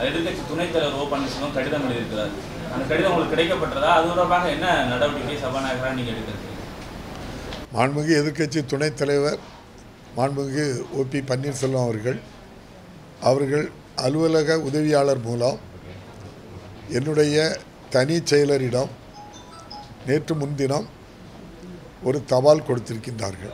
எதிர்க்கட்சி துணைத் தலைவர் ஓ பன்னீர்செல்வம் கடிதம் எழுதியிருக்கிறார் அந்த கடிதம் உங்களுக்கு கிடைக்கப்பட்டதா அது தொடர்பாக என்ன நடவடிக்கை சபாநாயகராக நீங்கள் எடுக்கிறீங்க மாண்புமிகு எதிர்க்கட்சி துணைத் தலைவர் மாண்புமிகு ஓபி பன்னீர்செல்வம் அவர்கள் அவர்கள் அலுவலக உதவியாளர் மூலம் என்னுடைய தனி செயலரிடம் நேற்று முன்தினம் ஒரு தபால் கொடுத்திருக்கின்றார்கள்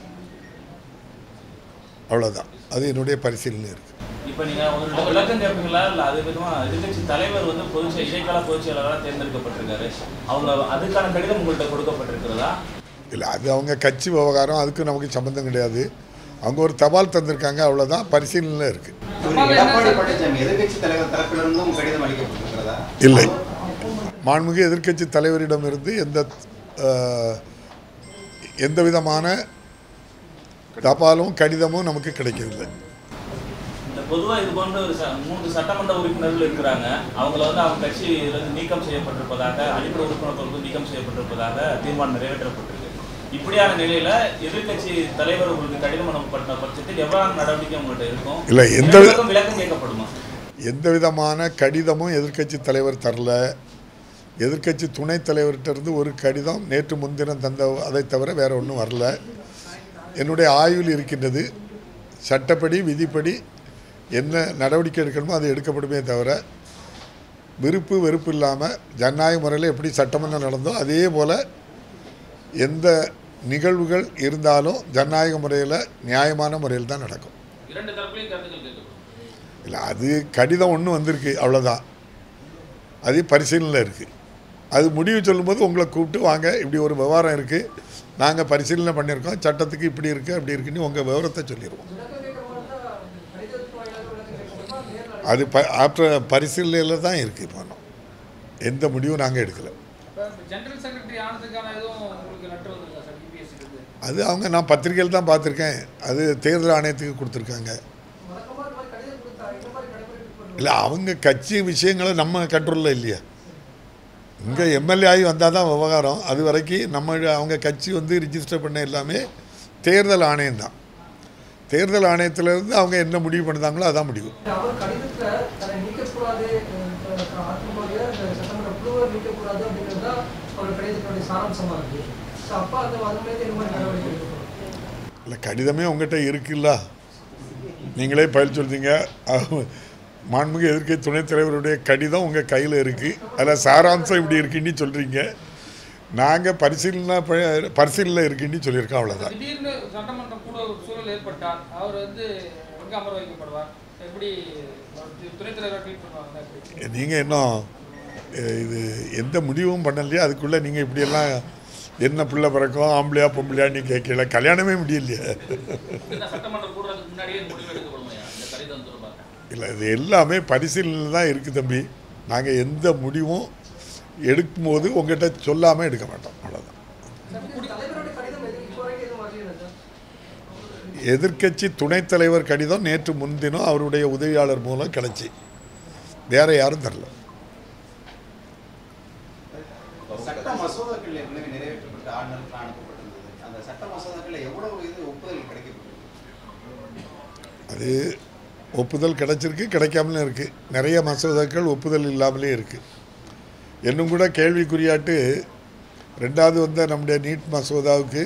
அவ்வளோதான் அது என்னுடைய பரிசீலனை இருக்குது இப்போ நீங்கள் அவங்களோட விளக்கம் கேட்பீங்களா இல்லை அது விதமாக எதிர்க்கட்சி தலைவர் வந்து பொதுச் செய- இடைக்கால பொதுச் செயலாளராக தேர்ந்தெடுக்கப்பட்டிருக்காரு அவங்க அதுக்கான கடிதம் உங்கள்கிட்ட கொடுக்கப்பட்டிருக்கிறதா இல்லை அது அவங்க கட்சி விவகாரம் அதுக்கு நமக்கு சம்மந்தம் கிடையாது அவங்க ஒரு தபால் தந்திருக்காங்க அவ்வளோதான் பரிசீலனை இருக்குது இவர் எடப்பாடி பழனிசாமி எதிர்க்கட்சி தலைவர் தரப்பிலிருந்தும் கடிதம் அளிக்கப்பட்டிருக்கிறதா இல்லை மாண்புமிகு எதிர்க்கட்சி தலைவரிடமிருந்து எந்த அஹ், எந்த விதமான தபாலும் கடிதமும் நமக்கு கிடைக்கவில்லை இந்த பொதுவாக இது போன்ற ஒரு ச- மூன்று சட்டமன்ற உறுப்பினர்கள் இருக்கிறாங்க அவங்கள வந்து அவங்க கட்சியிலிருந்து நீக்கம் செய்யப்பட்டிருப்பதாக அடிப்படை உறுப்பினர் பொறுப்பு நீக்கம் செய்யப்பட்டிருப்பதாக தீர்மானம் நிறைவேற்றப்பட்டிருக்கு இப்படியான நிலையில எதிர்க்கட்சி தலைவர் உங்களுக்கு கடிதம் அனுப்பப்பட்ட பட்சத்தில் எவ்வளவு நடவடிக்கை உங்கள்கிட்ட இருக்கும் இல்லை, எந்த இரண்டு வி- பக்கம் விளக்கம் கேட்கப்படுமா எந்த விதமான கடிதமும் எதிர்க்கட்சி தலைவர் தரல எதிர்க்கட்சி துணைத் தலைவர்கிட்ட இருந்து ஒரு கடிதம் நேற்று முன்தினம் தந்த அதை தவிர வேற ஒன்றும் வரல என்னுடைய ஆய்வில் இருக்கின்றது சட்டப்படி விதிப்படி என்ன நடவடிக்கை எடுக்கணுமோ அது எடுக்கப்படுமே தவிர விருப்பு வெறுப்பு இல்லாமல் ஜனநாயக முறையில் எப்படி சட்டமன்றம் நடந்தோ அதே போல் எந்த நிகழ்வுகள் இருந்தாலும் ஜனநாயக முறையில் நியாயமான முறையில் தான் நடக்கும் இரண்டு தரப்புலையும் கருத்துக்கள் கேட்கப்படும் இல்லை அது கடிதம் ஒன்று வந்திருக்கு அவ்வளோதான் அது பரிசீலனையில் இருக்குது அது முடிவு சொல்லும்போது உங்களை கூப்பிட்டு வாங்க இப்படி ஒரு விவகாரம் இருக்குது நாங்கள் பரிசீலனை பண்ணியிருக்கோம் சட்டத்துக்கு இப்படி இருக்குது அப்படி இருக்குன்னு உங்கள் விவரத்தை சொல்லிடுவோம் அது ப ஆஃப்டர் பரிசீலனையில் தான் இருக்குது இப்போ இன்னும். எந்த முடிவும் நாங்கள் எடுக்கலை இப்போ ஜெனரல் செக்ரட்டரி ஆனதுக்கான எதுவும் உங்களுக்கு லெட்டர் வந்திருக்கா சார் யூபிஎஸ்சி இருந்து அது அவங்க நான் பத்திரிகையில் தான் பார்த்துருக்கேன் அது தேர்தல் ஆணையத்துக்கு கொடுத்துருக்காங்க இல்லை அவங்க கட்சி விஷயங்களை நம்ம கண்ட்ரோலில் இல்லையா இங்கே எம்எல்ஏ ஆகி வந்தால் தான் விவகாரம் அது வரைக்கும் நம்ம அவங்க கட்சி வந்து ரிஜிஸ்டர் பண்ண எல்லாமே தேர்தல் ஆணையம் தான் தேர்தல் ஆணையத்திலேருந்து அவங்க என்ன முடிவு பண்ணுதாங்களோ அதான் முடிவு அவர் கடிதத்துல தன்னை நீக்கக்கூடாது அஹ் அதிமுக இந்த சட்டமன்ற குழுவை நீக்கக்கூடாது அப்படிங்கிறது தான் அவர் கடிதத்தினுடைய சாராம்சமா இருக்கு ஸோ அப்போ அந்த அதுமே இந்த மாதிரி நடவடிக்கை எடுக்கப்படும் இல்லை கடிதமே உங்கள்கிட்ட இருக்குல்ல நீங்களே பயில் சொல்றீங்க அஹ், மாண்புமிகு எதிர்க்கட்சி துணைத் தலைவருடைய கடிதம் உங்கள் கையில் இருக்குது அதில் சாராம்சம் இப்படி இருக்குன்னு சொல்கிறீங்க நாங்கள் பரிசீலனை ப- பரிசீலனை இருக்குன்னு சொல்லியிருக்கோம் அவ்வளோதான் திடீர்னு சட்டமன்றம் கூட ஒரு சூழல் ஏற்பட்டால் அவர் வந்து எங்கே அமர வைக்கப்படுவார் எப்படி அவர் துணைத் தலைவர் ட்வீட் பண்ணுவாங்க எப்படி நீங்கள் இன்னும் அஹ், இது எந்த முடிவும் பண்ணலையே அதுக்குள்ளே நீங்கள் இப்படியெல்லாம் என்ன பிள்ளை பிறக்கும் ஆம்பளையா பொம்பளையான்னு கேட்கல கல்யாணமே முடியலையே சட்டமன்றம் கூடுறதுக்கு முன்னாடியே முடிவு எடுக்கப்படுமா இந்த கடிதம் தொடர்பாக இல்லை இது எல்லாமே பரிசீலனை தான் இருக்குது தம்பி நாங்கள் எந்த முடிவும் எடுக்கும்போது உங்கள்கிட்ட சொல்லாமல் எடுக்க மாட்டோம் அவ்வளோதான் தலைவருடைய கடிதம் எது இப்போ வரைக்கும் எதுவும் வரலையா சார் எதிர்க்கட்சி துணைத் தலைவர் கடிதம் நேற்று முன்தினம் அவருடைய உதவியாளர் மூலம் கிடச்சி வேற யாரும் தரல சட்ட மசோதாக்கள் ஏற்கனவே நிறைவேற்றப்பட்டு ஆளுநருக்கு அனுப்பப்பட்டிருந்தது அந்த சட்ட மசோதாக்கள் எவ்வளவு இது ஒப்புதல் கிடைக்கப்பட்டது அது ஒப்புதல் கிடைச்சிருக்கு கிடைக்காமலும் இருக்குது நிறைய மசோதாக்கள் ஒப்புதல் இல்லாமலே இருக்குது இன்னும் கூட கேள்விக்குறியாட்டு ரெண்டாவது வந்த நம்முடைய நீட் மசோதாவுக்கு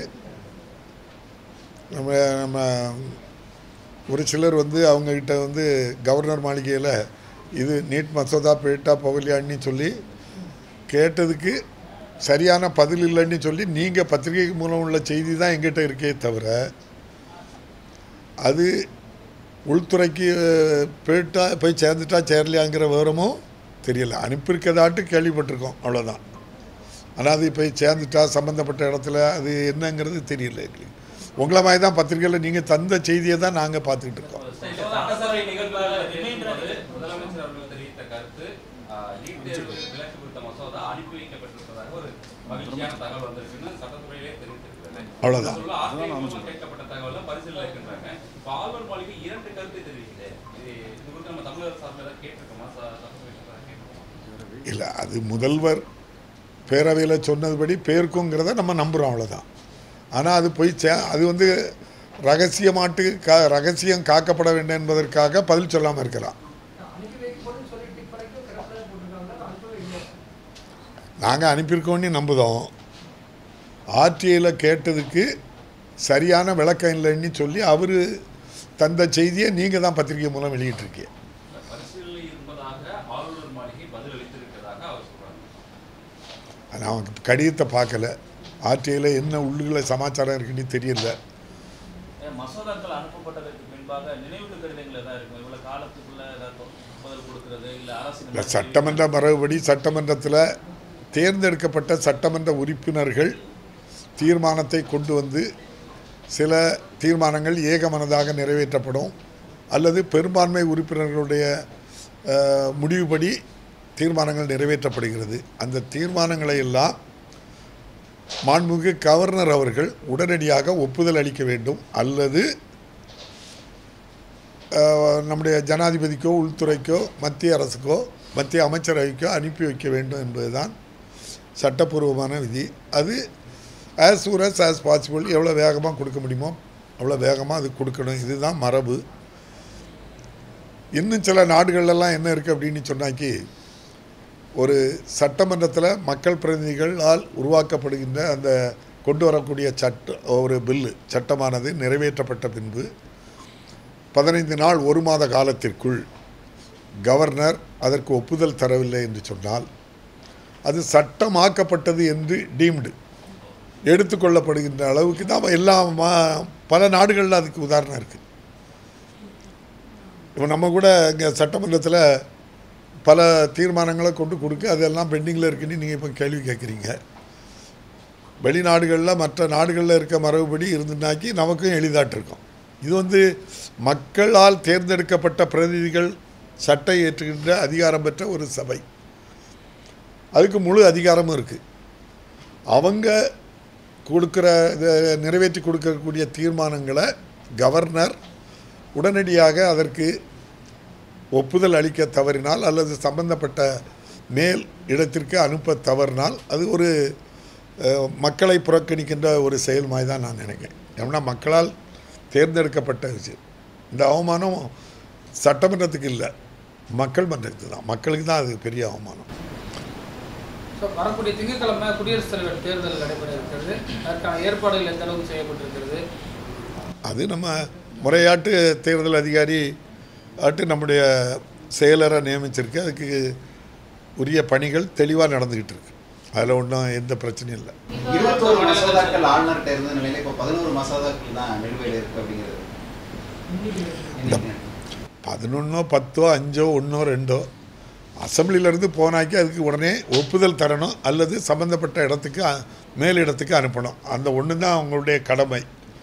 நம்ம நம்ம ஒரு சிலர் வந்து அவங்கக்கிட்ட வந்து கவர்னர் மாளிகையில் இது நீட் மசோதா போயிட்டா போகலையான்னு சொல்லி கேட்டதுக்கு சரியான பதில் இல்லைன்னு சொல்லி நீங்கள் பத்திரிகை மூலம் உள்ள செய்தி தான் எங்கிட்ட இருக்கே தவிர அது உள்துறைக்கு போயிட்டா போய் சேர்ந்துட்டா சேரலையாங்கிற விவரமும் தெரியல அனுப்பியிருக்கதாட்டு கேள்விப்பட்டிருக்கோம் அவ்வளோதான் ஆனால் அது போய் சேர்ந்துட்டா சம்மந்தப்பட்ட இடத்துல அது என்னங்கிறது தெரியல எங்களுக்கு உங்களை மாதிரி தான் பத்திரிக்கையில் நீங்கள் தந்த செய்தியை தான் நாங்கள் பார்த்துக்கிட்டு இருக்கோம் சட்டசபை நிகழ்வுகளை நினைவும்போது முதலமைச்சர் அவர்கள் தெரிவித்த கருத்து ஆஹ், நீட் தேர்வு விலக்கு குறித்த மசோதா அனுப்பி வைக்கப்பட்டிருப்பதாக ஒரு மகிழ்ச்சியான தகவல் வந்திருக்குன்னு சட்டத்துறையிலே தெரிவித்திருக்கிறது அவ்வளவுதான். சொல்ல ஆசிரியர் மூலம் கேட்கப்பட்ட தகவலை பரிசீலனை இருக்கின்றாங்க இப்போ ஆளுநர் மாளிகை இரண்டு கருத்தை தெரிவிக்குது இது இது குறித்து நம்ம தமிழர் சார்பில் ஏதாவது கேட்டிருக்கோமா ச- சட்டத்துறை சார்பில் கேட்டிருக்கோமா இல்லை அது முதல்வர் பேரவையில் சொன்னதுபடி பேருக்குங்கிறத நம்ம நம்புகிறோம் அவ்வளோதான் ஆனால் அது போய் சே அது வந்து ரகசியமாட்டு கா ரகசியம் காக்கப்பட வேண்டும் என்பதற்காக பதில் சொல்லாமல் இருக்கலாம் அனுப்பி வைக்கப்படும் சொல்லி நாங்கள் அனுப்பியிருக்கோன்னு நம்புதோம் ஆர்டிஐயில் கேட்டதுக்கு சரியான விளக்கம் இல்லைன்னு சொல்லி அவர் தந்த செய்தியை நீங்கள் தான் பத்திரிகை மூலம் வெளியிட்டிருக்கீங்க பரிசீலனை இருப்பதாக ஆளுநர் மாளிகை பதில் அளித்திருக்கிறதாக அவர் சொல்றாங்க நான் அவங்க கடிதத்தை பார்க்கல ஆர்டிஐயில் என்ன உள்ளுகளை சமாச்சாரம் இருக்குன்னு தெரியல ஏன் மசோதாக்கள் அனுப்பப்பட்டதற்கு பின்பாக நினைவு கடிதங்கள் ஏதாவது இருக்கும் இவ்வளவு காலத்துக்குள்ள ஏதாவது பதில் கொடுக்கிறது இல்ல அரசு இந்த சட்டமன்ற மரபுபடி சட்டமன்றத்தில் தேர்ந்தெடுக்கப்பட்ட சட்டமன்ற உறுப்பினர்கள் தீர்மானத்தை கொண்டு வந்து சில தீர்மானங்கள் ஏகமனதாக நிறைவேற்றப்படும் அல்லது பெரும்பான்மை உறுப்பினர்களுடைய அஹ், முடிவுபடி தீர்மானங்கள் நிறைவேற்றப்படுகிறது அந்த தீர்மானங்களை எல்லாம் மாண்புமிகு கவர்னர் அவர்கள் உடனடியாக ஒப்புதல் அளிக்க வேண்டும் அல்லது அஹ், நம்முடைய ஜனாதிபதிக்கோ உள்துறைக்கோ மத்திய அரசுக்கோ மத்திய அமைச்சரவைக்கோ அனுப்பி வைக்க வேண்டும் என்பதுதான் சட்டப்பூர்வமான விதி அது ஆஸ் சூரஸ் ஆஸ் பாசிபிள் எவ்வளோ வேகமாக கொடுக்க முடியுமோ அவ்வளோ வேகமாக அது கொடுக்கணும் இதுதான் மரபு இன்னும் சில நாடுகள்லாம் என்ன இருக்குது அப்படின்னு சொன்னாக்கி ஒரு சட்டமன்றத்தில் மக்கள் பிரதிநிதிகளால் உருவாக்கப்படுகின்ற அந்த கொண்டு வரக்கூடிய சட்ட ஒரு பில்லு சட்டமானது நிறைவேற்றப்பட்ட பின்பு பதினைந்து நாள் ஒரு மாத காலத்திற்குள் கவர்னர் அதற்கு ஒப்புதல் தரவில்லை என்று சொன்னால் அது சட்டமாக்கப்பட்டது என்று டீம்டு எடுத்துக்கொள்ளப்படுகின்ற அளவுக்கு தான் எல்லா மா- பல நாடுகளில் அதுக்கு உதாரணம் இருக்குது இப்போ நம்ம கூட இங்கே சட்டமன்றத்தில் பல தீர்மானங்களை கொண்டு கொடுக்க அதெல்லாம் பெண்டிங்கில் இருக்குன்னு நீங்கள் இப்போ கேள்வி கேட்குறீங்க வெளிநாடுகளில் மற்ற நாடுகளில் இருக்க மரபுபடி இருந்துனாக்கி நமக்கும் எளிதாட்டு இருக்கும் இது வந்து மக்களால் தேர்ந்தெடுக்கப்பட்ட பிரதிநிதிகள் சட்டை ஏற்றுகின்ற அதிகாரம் பெற்ற ஒரு சபை அதுக்கு முழு அதிகாரமும் இருக்குது அவங்க கொடுக்குற இதை நிறைவேற்றி கொடுக்கக்கூடிய தீர்மானங்களை கவர்னர் உடனடியாக அதற்கு ஒப்புதல் அளிக்க தவறினால் அல்லது சம்பந்தப்பட்ட மேல் இடத்திற்கு அனுப்ப தவறினால் அது ஒரு அஹ், மக்களை புறக்கணிக்கின்ற ஒரு செயல் மாதிரி தான் நான் நினைக்கிறேன் ஏன்னா மக்களால் தேர்ந்தெடுக்கப்பட்ட விஷயம் இந்த அவமானம் சட்டமன்றத்துக்கு இல்லை மக்கள் மன்றத்துக்கு தான் மக்களுக்கு தான் அது பெரிய அவமானம் ஸோ வரக்கூடிய திங்கட்கிழமை குடியரசுத் தலைவர் தேர்தல் நடைபெற இருக்கிறது அதற்கான ஏற்பாடுகள் எந்த அளவுக்கு செய்யப்பட்டிருக்கிறது அது நம்ம முறையாட்டு தேர்தல் அதிகாரி ஆட்டு நம்முடைய செயலரை நியமிச்சிருக்கு அதுக்கு உரிய பணிகள் தெளிவாக நடந்துக்கிட்டு இருக்கு அதில் ஒன்றும் எந்த பிரச்சனையும் இல்லை இருபத்தோரு மசோதாக்கள் ஆளுநர்கிட்ட இருந்த நிலையில இப்போ பதினோரு மசோதாக்கள் தான் நிலுவையில் இருக்கு அப்படிங்கிறது இன்னைக்கு. பதினொன்றோ பத்தோ அஞ்சோ ஒன்றோ ரெண்டோ அசம்பிளியிலேருந்து போனாக்கி அதுக்கு உடனே ஒப்புதல் தரணும் அல்லது சம்மந்தப்பட்ட இடத்துக்கு அ- மேல் இடத்துக்கு அனுப்பணும் அந்த ஒன்று தான் அவங்களுடைய கடமை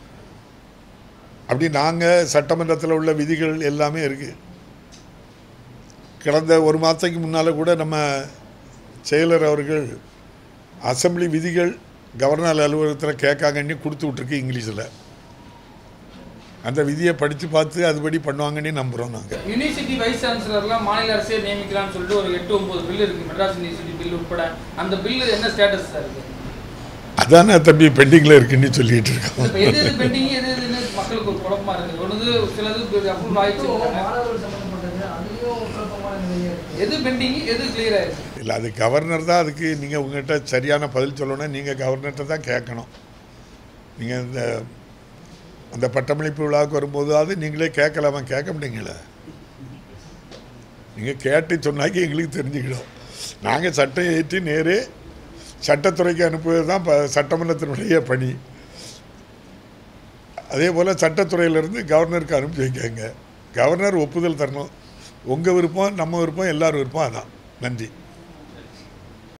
அப்படி நாங்கள் சட்டமன்றத்தில் உள்ள விதிகள் எல்லாமே இருக்குது கடந்த ஒரு மாதத்துக்கு முன்னால் கூட நம்ம செயலர் அவர்கள் அசெம்பிளி விதிகள் கவர்னர் அலுவலகத்தில் கேட்காங்கன்னு கொடுத்து விட்ருக்கு இங்கிலீஷில் அந்த விதியை படித்து பார்த்து அதுபடி பண்ணுவாங்கன்னு நம்புகிறோம் நாங்கள் யூனிவர்சிட்டி வைஸ் சான்சலர்லாம் மாநில அரசே நியமிக்கலாம்னு சொல்லிட்டு ஒரு எட்டு ஒன்பது பில் இருக்கு மெட்ராஸ் யூனிவர்சிட்டி பில் உட்பட அந்த பில்லு என்ன ஸ்டேட்டஸ் சார் இருக்கு அதானே தம்பி பெண்டிங்கில் இருக்குன்னு சொல்லிட்டு இருக்கோம் இப்போ எது எது பெண்டிங் எது எதுன்னு மக்களுக்கு ஒரு குழப்பமா இருக்கு ஒன்று சிலது அப்ரூவல் ஆயிடுச்சு மாணவர்கள் சம்பந்தப்பட்டது அதுலேயும் குழப்பமான நிலையே இருக்கு எது பெண்டிங் எது கிளியர் ஆயிருக்கு இல்லை அது கவர்னர் தான் அதுக்கு நீங்கள் உங்கள்கிட்ட சரியான பதில் சொல்லணும் நீங்கள் கவர்னர்கிட்ட தான் கேட்கணும் நீங்கள் இந்த அந்த பட்டமளிப்பு விழாவுக்கு வரும்போதாவது நீங்களே கேட்கலாமா கேட்க மாட்டீங்களே நீங்கள் கேட்டு சொன்னாக்கி எங்களுக்கு தெரிஞ்சுக்கிடும் நாங்கள் சட்டம் ஏற்றி நேரே சட்டத்துறைக்கு அனுப்புவது தான் ப சட்டமன்றத்தினுடைய பணி அதே போல் சட்டத்துறையிலேருந்து கவர்னருக்கு அனுப்பி வைக்காங்க கவர்னர் ஒப்புதல் தரணும் உங்கள் விருப்பம் நம்ம விருப்பம் எல்லார் விருப்பம் அதான் நன்றி